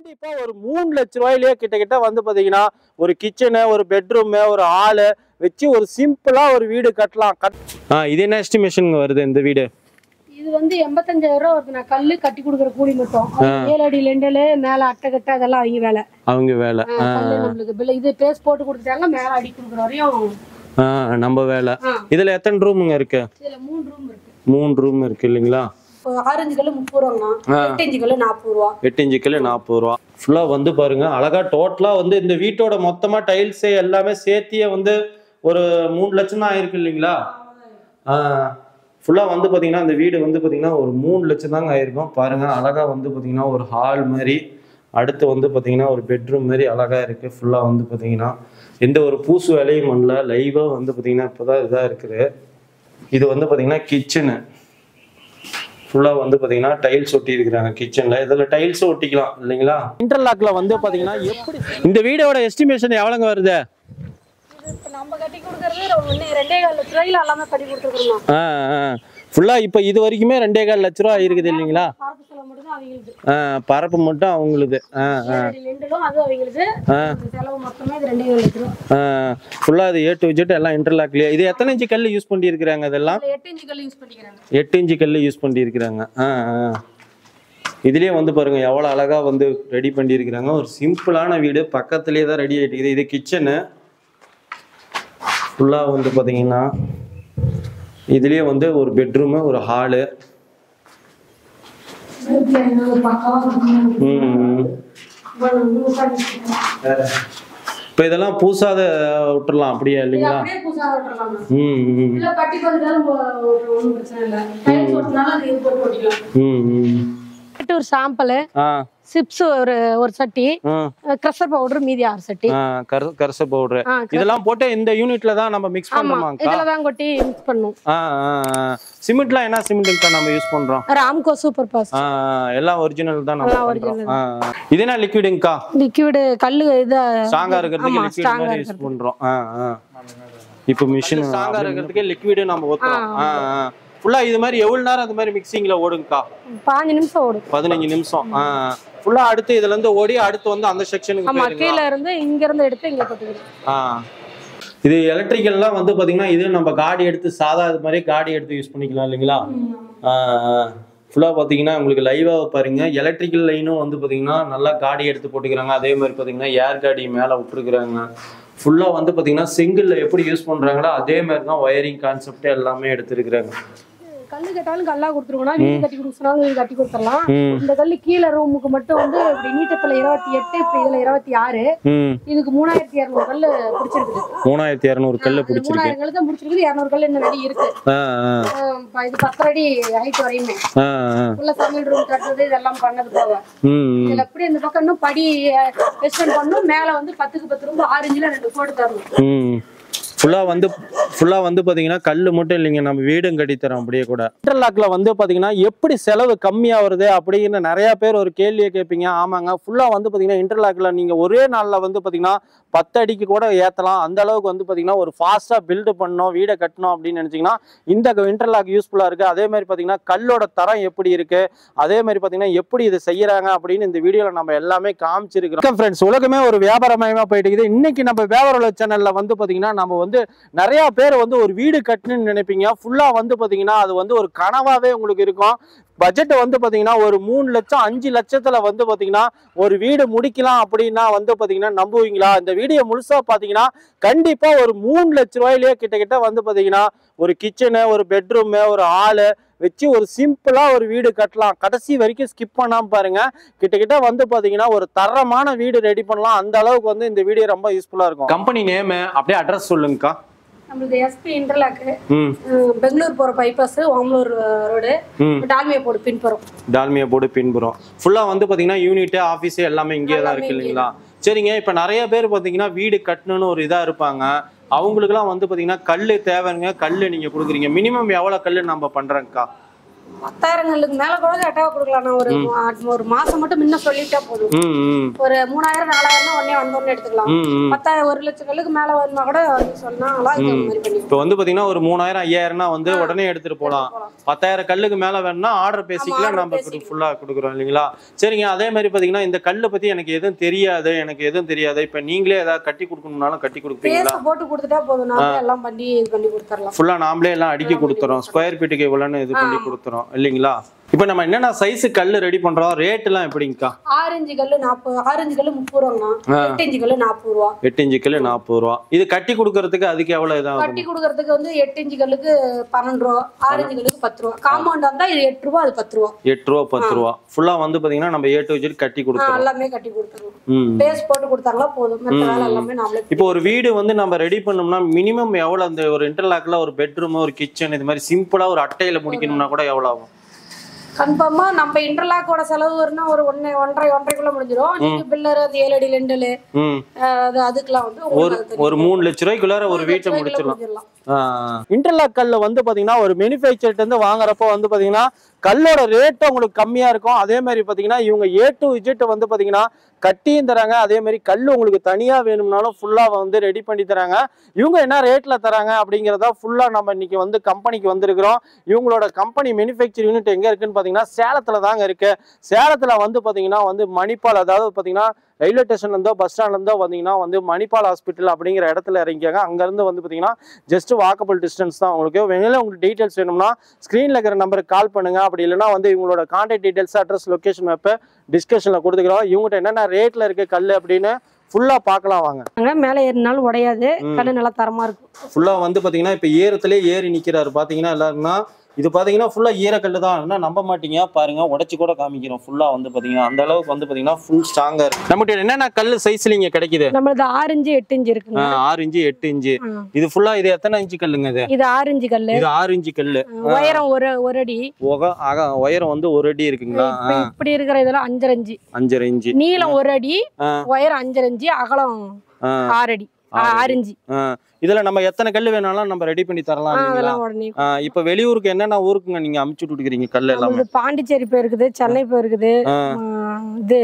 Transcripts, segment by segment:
கண்டிப்பா ஒரு மூணு லட்ச ரூபாயிலேயே கிட்ட கிட்ட வந்து பாத்தீங்கன்னா ஒரு கிச்சனு ஒரு பெட்ரூமு ஒரு ஹாலு வச்சு ஒரு சிம்பிளா ஒரு வீடு கட்டலாம் கட் ஆ இது என்ன எஸ்டிமேஷன் வருது இந்த வீடு இது வந்து எண்பத்தஞ்சாயிரம் ரூபா வருது நான் கல்லு கட்டி கொடுக்குற கூலி மட்டும் அது ஏழு அடி லெண்டலு மேல அட்டை கட்டை அதெல்லாம் அவங்க வேலை அவங்க வேலை ஆ, கல்லு நம்மளுக்கு பில் இது பேஸ் போட்டு கொடுத்துட்டாங்க மேல அடி கொடுக்குற வரையும் ஆ நம்ம வேலை ஆ. இதுல எத்தனை ரூமுங்க இருக்கு இதுல மூணு ரூம் இருக்கு மூணு ரூம் இருக்கு இல்லைங்களா இப்போ ஆரஞ்சு கல்லு முப்பது ரூபாங்கண்ணா எட்டஞ்சு கல்லு நாற்பது ரூபா எட்டு இன்ச்சு கிலோ நாற்பது ரூபா ஃபுல்லாக வந்து பாருங்க அழகா டோட்டலாக வந்து இந்த வீட்டோட மொத்தமா டைல்ஸே எல்லாமே சேர்த்தியே வந்து ஒரு மூணு லட்சம் தான் ஆயிருக்கு இல்லைங்களா ஃபுல்லாக வந்து பார்த்தீங்கன்னா இந்த வீடு வந்து பார்த்தீங்கன்னா ஒரு மூணு லட்சம் தாங்க ஆயிருக்கும் பாருங்க அழகா வந்து பார்த்தீங்கன்னா ஒரு ஹால் மாதிரி அடுத்து வந்து பார்த்தீங்கன்னா ஒரு பெட்ரூம் மாதிரி அழகா இருக்கு ஃபுல்லாக வந்து பார்த்தீங்கன்னா எந்த ஒரு பூசு வேலையும் பண்ணல லைவாக வந்து பார்த்தீங்கன்னா இப்போதான் இதாக இருக்குது இது வந்து பார்த்தீங்கன்னா கிச்சனு ஃபுல்லாக வந்து பார்த்தீங்கன்னா டைல்ஸ் ஒட்டி இருக்கிறாங்க கிச்சனில் இதில் டைல்ஸும் ஒட்டிக்கலாம் இல்லைங்களா இன்டர்லாக்ல வந்து பார்த்தீங்கன்னா எப்படி இந்த வீடோட எஸ்டிமேஷன் எவ்வளோங்க வருது இப்போ நம்ம கட்டி கொடுக்கறது ஒன்று ரெண்டே கால் லட்ச ரூபாயில எல்லாமே கட்டி கொடுத்துருக்கோம் ஆ ஆ ஃபுல்லாக இப்போ இது வரைக்குமே ரெண்டே கால் லட்ச ரூபா இருக்குது இல்லைங்களா பரப்பு செலவு மட்டும் தான் அவங்களுக்கு ஆ பரப்பு மட்டும் அவங்களுது ஆ ஏழு அடி லெண்டலும் அது அவங்களுக்கு ஆ. இந்த செலவு மொத்தமே இது ரெண்டே கால் லட்ச ரூபா ஃபுல்லாக அது ஏ டு விஜெட் எல்லாம் இன்டர்லாக்லேயே இது எத்தனை இன்ச்சு கல் யூஸ் பண்ணியிருக்கிறாங்க இதெல்லாம் இதுல எட்டு இன்ச்சு கல் யூஸ் பண்ணிக்கிறாங்க எட்டு இன்ச்சு கல் யூஸ் பண்ணியிருக்கிறாங்க ஆ ஆ இதுலயே வந்து பாருங்க எவ்வளோ அழகா வந்து ரெடி பண்ணியிருக்கிறாங்க ஒரு சிம்பிளான வீடு பக்கத்துலேயே தான் ரெடி ஆகிட்டு இது கிச்சனு ஃபுல்லாக வந்து பார்த்தீங்கன்னா இதுலயே வந்து ஒரு பெட்ரூமு ஒரு ஹாலு இப்போ இதெல்லாம் பூசாத விட்டுறலாம் அப்படியே இல்லைங்களா அப்படியே புதுசா ஓட்டலாம் ம் ம் இல்ல கட்டி பார்த்துட்டாலும் ஒன்றும் பிரச்சனை இல்லை டைல்ஸ் ஓட்டினாலும் அது இது போட்டு ஓட்டிக்கலாம் ம் ம் ஒரு சாம்பிள் ஆ சிப்ஸ் ஒரு ஒரு சட்டி ஆ க்ரஷர் பவுடர் மீதி ஆறு சட்டி ஆ கர கரச பவுடர் ஆ, இதெல்லாம் போட்டு இந்த யூனிட்ல தான் நம்ம மிக்ஸ் ஆமா பண்ணுமாக்கா இதுல தான் கொட்டி மிக்ஸ் பண்ணும் ஆ சிமெண்ட்லாம் என்ன சிமெண்ட்க்கா நம்ம யூஸ் பண்றோம் ராம்கோ சூப்பர் பாஸ்ட் ஆ, எல்லாம் ஒரிஜினல் தான் நம்ம எல்லாம் பண்றோம் original. ஆ, ஆ. இது என்ன லிக்விடுங்கக்கா லிக்விடு கல்லு இது ஸ்ட்ராங்கா இருக்கிறதுக்கு ஆமா, லிக்விட் strong ஆ மாதிரி யூஸ் பண்றோம் ஆ ஆ இப்போ மிஷின் ஸ்ட்ராங்கா இருக்கிறதுக்கு லிக்விடு நம்ம ஊத்துறோம் ஆ ஆ ஃபுல்லா இது மாதிரி எவ்வளவு நேரம் அந்த மாதிரி மிக்சிங்ல ஓடுங்கக்கா பாஞ்சு நிமிஷம் ஓடும் பதினஞ்சு நிமிஷம் ஆ ஃபுல்லா அடுத்து இதுல இருந்து ஓடி அடுத்து வந்து அந்த செக்ஷனுக்கு ஆமா போயிருங்களா கீழ இருந்து இங்க இருந்து எடுத்து இங்க போட்டுக்கிறோம் ஆ இது எலக்ட்ரிக்கல்லாம் வந்து பாத்தீங்கன்னா இது நம்ம காடி எடுத்து சாதா இது மாதிரி காடி எடுத்து யூஸ் பண்ணிக்கலாம் இல்லைங்களா ஃபுல்லாக பார்த்தீங்கன்னா உங்களுக்கு லைவாக பாருங்க எலக்ட்ரிக்கல் லைனும் வந்து பார்த்தீங்கன்னா நல்லா காடி எடுத்து போட்டுக்கிறாங்க அதே மாதிரி பார்த்தீங்கன்னா ஏர் காடி மேலே விட்டுருக்குறாங்க ஃபுல்லாக வந்து பார்த்தீங்கன்னா சிங்கிளில் எப்படி யூஸ் பண்ணுறாங்களோ அதே மாதிரி தான் ஒயரிங் கான்செப்ட் எல்லாமே எடுத்துருக்குறாங்க கல்லு கேட்டாலும் கல்லா கொடுத்துருவோம்னா வீடு கட்டி கொடுக்க சொன்னாலும் வீடு கட்டி கொடுத்துடலாம் ம் இந்த கல்லு கீழே ரூமுக்கு மட்டும் வந்து இப்படி நீட்டத்துல இருபத்தி எட்டு இப்ப இதுல இருபத்தி ஆறு ம் இதுக்கு மூணாயிரத்தி இரநூறு கல்லு பிடிச்சிருக்குது மூணாயிரத்தி இரநூறு கல் இது பிடிச்சிருக்கு மூணாயிரம் கல்லு தான் பிடிச்சிருக்குது இரநூறு கல்லு இன்னும் வெளியே இருக்கு ஆ ஆ ஆஹ் இப்ப இது பத்தரை அடி ஹைட் வரையுமே ஆ ஆ உள்ள சமையல் ரூம் கட்டுறது இதெல்லாம் பண்ணது போக ம் ம். இதுல எப்படி இந்த பக்கம் இன்னும் படி வெஸ்டர்ன் பண்ணும் மேல வந்து பத்துக்கு பத்து ரூம் ஆரஞ்சுல ரெண்டு கோடு தரணும் ம் ஃபுல்லாக வந்து ஃபுல்லாக வந்து பார்த்தீங்கன்னா கல் மட்டும் இல்லைங்க நம்ம வீடும் கட்டித்தரோம் அப்படியே கூட இன்டர்லாக்ல வந்து பார்த்தீங்கன்னா எப்படி செலவு கம்மியாக வருது அப்படின்னு நிறைய பேர் ஒரு கேள்வியை கேட்பீங்க ஆமாங்க ஃபுல்லாக வந்து பார்த்தீங்கன்னா இன்டர்லாக்ல நீங்கள் ஒரே நாளில் வந்து பார்த்தீங்கன்னா பத்து அடிக்கு கூட ஏற்றலாம் அந்த அளவுக்கு வந்து பார்த்தீங்கன்னா ஒரு ஃபாஸ்ட்டாக பில்டு பண்ணணும் வீடை கட்டணும் அப்படின்னு நினச்சிங்கன்னா இந்த இன்டர்லாக் யூஸ்ஃபுல்லாக இருக்குது அதே மாதிரி பார்த்தீங்கன்னா கல்லோட தரம் எப்படி இருக்குது அதே மாதிரி பார்த்தீங்கன்னா எப்படி இது செய்யறாங்க அப்படின்னு இந்த வீடியோவில் நம்ம எல்லாமே காமிச்சிருக்கிறோம் ஃப்ரெண்ட்ஸ் உலகமே ஒரு வியாபாரமயமா போயிட்டு இருக்குது இன்னைக்கு நம்ம வியாபார சேனல்ல வந்து பாத்தீங்கன்னா நம்ம வந்து நிறைய பேர் வந்து ஒரு வீடு கட்டணும்னு நினைப்பீங்க ஃபுல்லா வந்து பாத்தீங்கன்னா அது வந்து ஒரு கனவாவே உங்களுக்கு இருக்கும் பட்ஜெட் வந்து பாத்தீங்கன்னா ஒரு மூணு லட்சம் அஞ்சு லட்சத்துல வந்து பாத்தீங்கன்னா ஒரு வீடு முடிக்கலாம் அப்படின்னா வந்து பாத்தீங்கன்னா நம்புவீங்களா இந்த வீடியோ முழுசா பாத்தீங்கன்னா கண்டிப்பா ஒரு மூணு லட்ச ரூபாயிலேயே கிட்ட கிட்ட வந்து பாத்தீங்கன்னா ஒரு கிச்சனு ஒரு பெட்ரூமு ஒரு ஹாலு வச்சு ஒரு சிம்பிளா ஒரு வீடு கட்டலாம் கடைசி வரைக்கும் ஸ்கிப் பண்ணாம பாருங்க கிட்டக்கிட்ட வந்து பாத்தீங்கன்னா ஒரு தரமான வீடு ரெடி பண்ணலாம் அந்த அளவுக்கு வந்து இந்த வீடியோ ரொம்ப யூஸ்ஃபுல்லா இருக்கும் கம்பெனி நேம் அப்படியே அட்ரஸ் சொல்லுங்கக்கா நம்மளுக்கு எஸ்பி இன்டர்லாக்கு ம் பெங்களூர் போற பைபாஸ் ஓமலூர் ரோடு ம் டால்மியா போடு பின்புறம் டால்மியா போர்டு பின்புறம் ஃபுல்லாக வந்து பார்த்தீங்கன்னா யூனிட்டு ஆஃபீஸு எல்லாமே இங்கே தான் எல்லாமே இருக்கு இங்கே இல்லைங்களா சரிங்க இப்போ நிறைய பேர் பார்த்தீங்கன்னா வீடு கட்டணும்னு ஒரு இதாக இருப்பாங்க அவங்களுக்குலாம் வந்து பார்த்தீங்கன்னா கல் தேவைங்க கல் நீங்கள் கொடுக்குறீங்க மினிமம் எவ்வளோ கல் நம்ம பண்ணுறோங்க்கா பத்தாயிரம் கல்லுக்கு மேல கூட எட்டாவை கொடுக்கலாம் நான் ஒரு மா- ஒரு மாசம் மட்டும் முன்ன சொல்லிட்டா போதும் ம் ம் ஒரு மூணாயிரம் நாலாயிரம் உடனே வந்தோடனே எடுத்துக்கலாம் ம் ம் பத்தாயிரம் ஒரு லட்சம் கல்லுக்கு மேல வரணும்னா கூட வந்து சொன்னா அதுக்கு அந்த மாதிரி பண்ணி இப்போ வந்து பாத்தீங்கன்னா ஒரு மூணாயிரம் ஐயாயிரம்னா வந்து உடனே எடுத்துட்டு போலாம் பத்தாயிரம் கல்லுக்கு மேல வேணும்னா ஆர்டர் பேசிக்கலாம் order நம்ம பேசிக்கலாம். ஃபுல்லா கொடுக்குறோம் இல்லைங்களா சரிங்க அதே மாதிரி பாத்தீங்கன்னா இந்த கல்லை பத்தி எனக்கு எதுவும் தெரியாது எனக்கு எதுவும் தெரியாது இப்ப நீங்களே ஏதாவது கட்டி கொடுக்கணும்னாலும் கட்டி கொடுப்பீங்களா பேச போட்டு கொடுத்துட்டா போதும் நான் எல்லாம் பண்ணி இது பண்ணி கொடுத்துடலாம் ஃபுல்லா நாமளே எல்லாம் அடுக்கி கொடுத்துறோம் ஸ்கொயர் ஃபீட்டுக்கு இவ்வளோன்னு இது பண்ணி கொடுத்துறோம் இல்லைங்களா இப்போ நம்ம என்னென்ன சைஸ் கல் ரெடி பண்றோம் ரேட் எல்லாம் எப்படிங்கக்கா ஆரஞ்சு கல்லு நாற்பது ஆரஞ்சு கல்லு முப்பது ரூபாங்கண்ணா எட்டு இஞ்சு கல்லு நாற்பது ரூபா எட்டு இன்ச்சு கல் நாற்பது ரூபா இது கட்டி கொடுக்கறதுக்கு அதுக்கு எவ்வளவு இதாகும் கட்டி கொடுக்கறதுக்கு வந்து எட்டு இஞ்சு கல்லுக்கு பன்னெண்டு ரூபா ஆரஞ்சு கல்லுக்கு பத்து ரூபா காம்பவுண்ட் வந்தா இது எட்டு ரூபா அது பத்து ரூபா எட்டு ரூபா பத்து ரூபா ஃபுல்லா வந்து பாத்தீங்கன்னா நம்ம ஏ டு ஜெட் கட்டி ஆ, கொடுத்துறோம் எல்லாமே கட்டி கொடுத்துருவோம் ம் பேஸ் போட்டு கொடுத்தாங்களா போதும் மற்ற வேலை எல்லாமே நாமளே இப்போ ஒரு வீடு வந்து நம்ம ரெடி பண்ணோம்னா மினிமம் எவ்வளவு அந்த ஒரு இன்டர்லாக்ல ஒரு பெட்ரூம் ஒரு கிச்சன் இது மாதிரி சிம்பிளா ஒரு அட்டையில முடிக்கணும்னா கூட எவ்வளவு ஆகும் கன்ஃபார்மா நம்ம இன்டர்லாக்கோட செலவு வரும்னா ஒரு ஒன்னு ஒன்றரை ஒன்றரைக்குள்ள முடிஞ்சிடும் நீங்க பில்லர் அது ஏழு அடி லெண்டலு ம் அது அதுக்கெல்லாம் வந்து ஒரு உங்களுக்கு அது ஒரு மூணு லட்ச ரூபாய்க்குள்ளார ஒரு மூணு வீட்டை லட்ச முடிச்சிடலாம் முடிச்சிடலாம் இன்டர்லாக் கல்ல வந்து பாத்தீங்கன்னா ஒரு மேனுஃபேக்சர்ட் இருந்து வாங்குறப்போ வந்து பாத்தீங்கன்னா கல்லோட ரேட் உங்களுக்கு கம்மியா இருக்கும் அதே மாதிரி பாத்தீங்கன்னா இவங்க ஏ டு இஜெட் வந்து பாத்தீங்கன்னா கட்டியும் தராங்க அதே மாதிரி கல் உங்களுக்கு தனியா வேணும்னாலும் ஃபுல்லா வந்து ரெடி பண்ணி தராங்க இவங்க என்ன ரேட்ல தராங்க அப்படிங்கிறத ஃபுல்லா நம்ம இன்னைக்கு வந்து கம்பெனிக்கு வந்திருக்கிறோம் இவங்களோட கம்பெனி மேனுஃபேக்சர் யூனிட் எங்க இருக்குன்னு பாத்தீங்கன்னா சேலத்துல தாங்க இருக்கு சேலத்துல வந்து பாத்தீங்கன்னா வந்து மணிப்பால் அதாவது பாத்தீங்கன்னா ரயில்வே ஸ்டேஷன்ல இருந்தோ பஸ் ஸ்டாண்ட்ல இருந்தோ வந்தீங்கன்னா வந்து மணிப்பால் ஹாஸ்பிட்டல் அப்படிங்கிற இடத்துல இறங்கிக்காங்க அங்க இருந்து வந்து பாத்தீங்கன்னா ஜஸ்ட் வாக்கபிள் டிஸ்டன்ஸ் தான் உங்களுக்கு வேணும் உங்களுக்கு டீடைல்ஸ் வேணும்னா ஸ்க்ரீன்ல இருக்கிற நம்பருக்கு கால் பண்ணுங்க அப்படி இல்லைன்னா வந்து இவங்களோட contact details address location map டிஸ்கஷன்ல கொடுத்துக்கிறோம் இவங்ககிட்ட என்னென்ன ரேட்ல இருக்கு கல் அப்படின்னு ஃபுல்லா பார்க்கலாம் வாங்க அங்க மேல ஏறினாலும் உடையாது ம். கல்லு நல்லா தரமா இருக்கும் ஃபுல்லா வந்து பாத்தீங்கன்னா இப்ப ஏறத்திலே ஏறி நிக்கிறாரு பாத்தீங்கன்னா எல்லாருன்னா இது பாத்தீங்கன்னா ஃபுல்லா ஈரக்கல்லு தான் என்ன நம்ப மாட்டீங்க பாருங்க உடைச்சு கூட காமிக்கிறோம் ஃபுல்லா வந்து பாத்தீங்கன்னா அந்த அளவுக்கு வந்து பாத்தீங்கன்னா ஃபுல் ஸ்ட்ராங்கா இருக்கு நம்மகிட்ட என்னென்ன கல் சைஸ்ல இங்க கிடைக்குது நம்மளது ஆரஞ்சு எட்டு இன்ச்சு இருக்குங்க ஆஹ் ஆறு இன்ச்சு எட்டு இன்ச்சு ஆ. இது ஃபுல்லா இது எத்தனை இன்ச்சு கல்லுங்க இது இது ஆரஞ்சு கல்லு இது ஆறு இன்ச்சு கல்லு உயரம் ஒரு ஒரு அடி உக அக உயரம் வந்து ஒரு அடி இருக்குங்களா இப்ப இப்படி இருக்கிற இதெல்லாம் அஞ்சரை அஞ்சு அஞ்சரை இன்ச்சு நீளம் ஒரு அடி ஆ. உயரம் அஞ்சரை அஞ்சு அகலம் ஆ, ஆறு அடி ஆ, ஆறு ஆறு இன்ச்சு ஆ. இதுல நம்ம எத்தனை கல் வேணாலும் நம்ம ரெடி பண்ணி தரலாம் ஆ, இல்லைங்களா அதெல்லாம் உடனே ஆ, இப்ப வெளியூருக்கு என்னென்ன ஊருக்குங்க நீங்க அமுச்சு விட்டுக்கிறீங்க கல் எல்லாமே நம்மளுக்கு பாண்டிச்சேரி போயிருக்குது சென்னை போயிருக்குது ஆ. ஆ, இது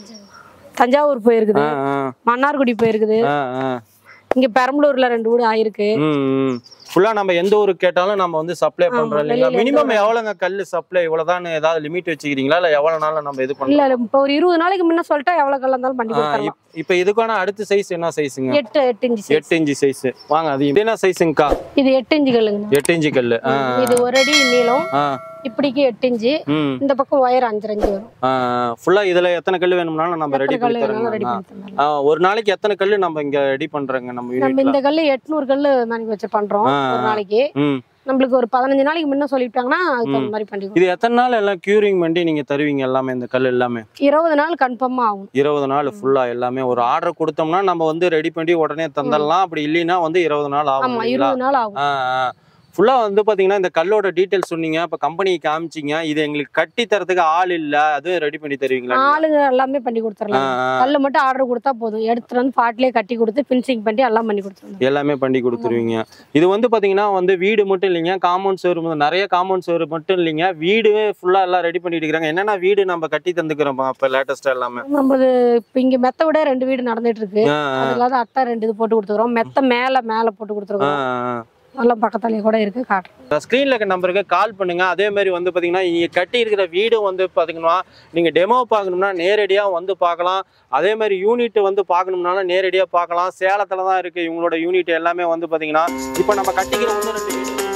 தஞ்சாவூர் போயிருக்குது ஆ, ஆ, மன்னார்குடி போயிருக்குது ஆ, ஆ. இங்க பெரம்பலூர்ல ரெண்டு வீடு ஆயிருக்கு ஃபுல்லா நம்ம எந்த ஊருக்கு கேட்டாலும் நம்ம வந்து சப்ளை ஆமா, பண்றோம் இல்லைங்களா வெளியில எந்த மினிமம் எவ்வளவுங்க கல் சப்ளை இவ்வளவுதான் ஏதாவது லிமிட் வச்சுக்கிறீங்களா இல்ல எவ்வளவு நாள்ல நம்ம இது இல்ல பண்ணலாம் இல்ல, இப்ப ஒரு இருபது நாளைக்கு முன்ன சொல்லிட்டா எவ்வளவு கல்லா இருந்தாலும் பண்ணி ஆ, கொடுத்துடலாம் இப்- இப்ப இதுக்கான அடுத்த சைஸ் என்ன சைஸுங்க எட்டு எட்டு இன்ச்சு size. எட்டு இன்ச்சு சைஸ் வாங்க அது இது என்ன சைஸுங்கக்கா இது எட்டு இன்ச்சு கல்லுங்க எட்டு இன்ச்சு கல் ஆ இது ஒரு அடி நீளம் ஆ இப்படிக்கு எட்டு இன்ச்சு ம் இந்த பக்கம் உயரம் அஞ்சரை இன்ச்சு வரும் ஃபுல்லா இதுல எத்தனை கல் வேணும்னாலும் நம்ம ரெடி எத்தனை பண்ணி கல்லு வேணாலும் ரெடி தரோங்க பண்ணி தரலாம் ஆ, ஒரு நாளைக்கு எத்தனை கல் நம்ம இங்க ரெடி பண்றோங்க நம்ம நம்ம யூனிட்ல இந்த கல்லு எட்நூறு கல்லு மேனுஃபேக்சர் பண்றோம் ஆ, ஒரு நாளைக்கு ம் நம்மளுக்கு ஒரு பதினஞ்சு நாளைக்கு முன்ன சொல்லிட்டாங்கன்னா அதுக்கு தகுந்த மாதிரி பண்ணி கொடுப்போம். இது எத்தனை நாள் எல்லாம் கியூரிங் பண்ணி நீங்க தருவீங்க எல்லாமே இந்த கல் எல்லாமே இருபது நாள் கன்ஃபார்மா ஆகும் இருபது நாள் ஃபுல்லா எல்லாமே ஒரு ஆர்டர் கொடுத்தோம்னா நம்ம வந்து ரெடி பண்ணி உடனே தந்துடலாம் அப்படி இல்லைன்னா வந்து இருபது நாள் ஆகும் ஆமா இல்லைங்களா இருபது நாள் ஆகும் ஃபுல்லா வந்து பாத்தீங்கன்னா இந்த கல்லோட டீடைல்ஸ் சொன்னீங்க இப்ப கம்பெனிக்கு காமிச்சீங்க இது எங்களுக்கு கட்டி தரதுக்கு ஆள் இல்ல அதுவும் ரெடி பண்ணி தருவீங்களா நீங்க? ஆளுங்க எல்லாமே பண்ணி ஆ, கொடுத்துடலாம் ஆ. கல்லு மட்டும் ஆர்டர் கொடுத்தா போதும் எடுத்துட்டு வந்து பாட்டிலே கட்டி கொடுத்து ஃபினிஷிங் பண்ணி எல்லாம் பண்ணி கொடுத்துருவோம் எல்லாமே பண்ணி கொடுத்துருவீங்க இது வந்து பாத்தீங்கன்னா வந்து வீடு மட்டும் இல்லைங்க காம்பவுண்ட் சுவர் நிறைய காம்பவுண்ட் சுவர் மட்டும் இல்லைங்க வீடு ஃபுல்லா எல்லாம் ரெடி பண்ணிட்டு இருக்கிறாங்க என்னென்ன வீடு நம்ம கட்டி தந்துக்கிறோம் இப்ப லேட்டஸ்டா எல்லாமே நம்மளது இப்ப இங்க மெத்த விட ரெண்டு வீடு நடந்துட்டு இருக்கு ஆ, ஆ, அது இல்லாத அட்டை ரெண்டு இது போட்டு கொடுத்துருவோம் மெத்த மேல மேல போட்டு ஆ, கொடுத்துருவோம் ஆ. எல்லாம் பக்கத்தாலேயே கூட இருக்கு காட்டுறோம் ஸ்க்ரீன்ல இருக்க நம்பருக்கு கால் பண்ணுங்க அதே மாதிரி வந்து பாத்தீங்கன்னா நீங்க கட்டி இருக்கிற வீடு வந்து பாத்தீங்கன்னா நீங்க டெமோ பார்க்கணும்னா நேரடியா வந்து பார்க்கலாம் அதே மாதிரி யூனிட் வந்து பார்க்கணும்னாலும் நேரடியா பார்க்கலாம் சேலத்துல தான் இருக்கு இவங்களோட யூனிட் எல்லாமே வந்து பாத்தீங்கன்னா இப்போ நம்ம கட்டிக்கிற ஒன்று ரெண்டு வீடு